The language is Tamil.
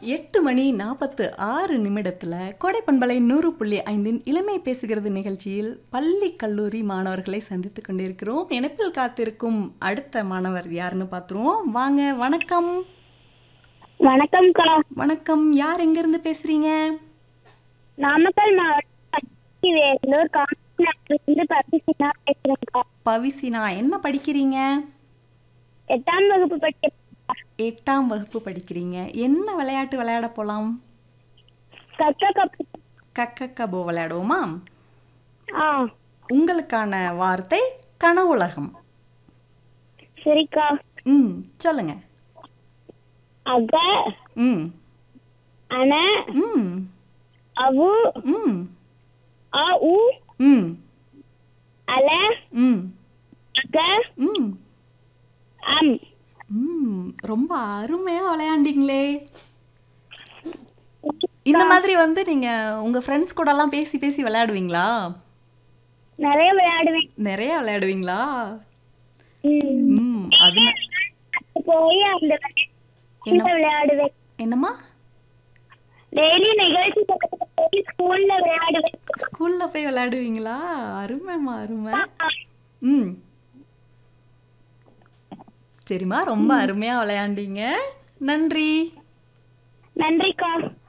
எட்டு மணி நாற்பத்து ஆறு நிமிடத்தில் கோடைப்பண்பலை நூறு புள்ளி ஐந்தின் இளமை பேசுகிறது நிகழ்ச்சியில் பள்ளி கல்லூரி மாணவர்களை சந்தித்து கொண்டிருக்கிறோம் இணைப்பில் காத்திருக்கும் அடுத்த மாணவர் யாருன்னு பார்த்துருவோம் வாங்க வணக்கம் வணக்கம்க்கா வணக்கம் யார் எங்கேருந்து பேசுகிறீங்க நாமக்கல் மாவட்டம் வேலூர் காமராஜிலிருந்து பரிசுனா பேசுறேன்க்கா பவிசினா என்ன படிக்கிறீங்க எட்டாம் வகுப்பு படிக்க எட்டாம் வகுப்பு படிக்கிறீங்க என்ன விளையாட்டு விளையாட போகலாம் கக்க கப்பு கக்க கபோ விளையாடுவோமா ஆ உங்களுக்கான வார்த்தை கனவுலகம் சரிக்கா ம் சொல்லுங்க அக ம் அன ம் அவு ம் அ உ ம் அல ம் அக ம் அம் ம் ரொம்ப அருமையாக விளையாண்டீங்களே இந்த மாதிரி வந்து நீங்கள் உங்கள் ஃப்ரெண்ட்ஸ் கூடலாம் பேசி பேசி விளையாடுவீங்களா நிறைய விளையாடுவேன் நிறைய விளையாடுவீங்களா ம். ம் அது ந- போய் அந்த விளையாட்டுல விளையாடுவேன் என்னம்மா டெய்லி நிகழ்ச்சி பக்கத்துல போய் ஸ்கூல்ல விளையாடுவேன் ஸ்கூலில் போய் விளையாடுவீங்களா அருமைம்மா அருமை ம் சரிம்மா ரொம்ப அருமையாக விளையாண்டீங்க நன்றி நன்றிக்கா